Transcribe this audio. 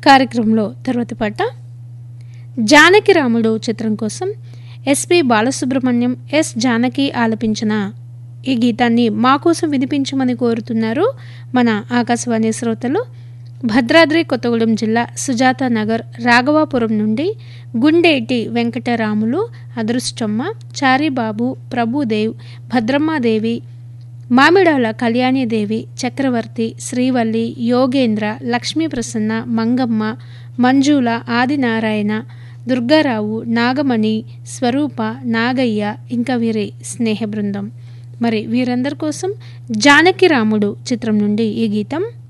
కార్యక్రమంలో తర్వాతి పాట జానకి రాముడు చిత్రం కోసం ఎస్పి బాలసుబ్రహ్మణ్యం ఎస్ జానకి ఆలపించిన ఈ గీతాన్ని మా కోసం వినిపించమని కోరుతున్నారు మన ఆకాశవాణి శ్రోతలు భద్రాద్రి కొత్తగూడెం జిల్లా సుజాత నగర్ రాఘవాపురం నుండి గుండేటి వెంకటరాములు అదృష్టమ్మ చారిబాబు ప్రభుదేవ్ భద్రమ్మాదేవి మామిడాల కళ్యాణీదేవి చక్రవర్తి శ్రీవల్లి యోగేంద్ర లక్ష్మీప్రసన్న మంగమ్మ మంజుల ఆదినారాయణ దుర్గారావు నాగమణి స్వరూప నాగయ్య ఇంకా వీరి స్నేహ బృందం మరి వీరందరి కోసం జానకి రాముడు చిత్రం నుండి ఈ గీతం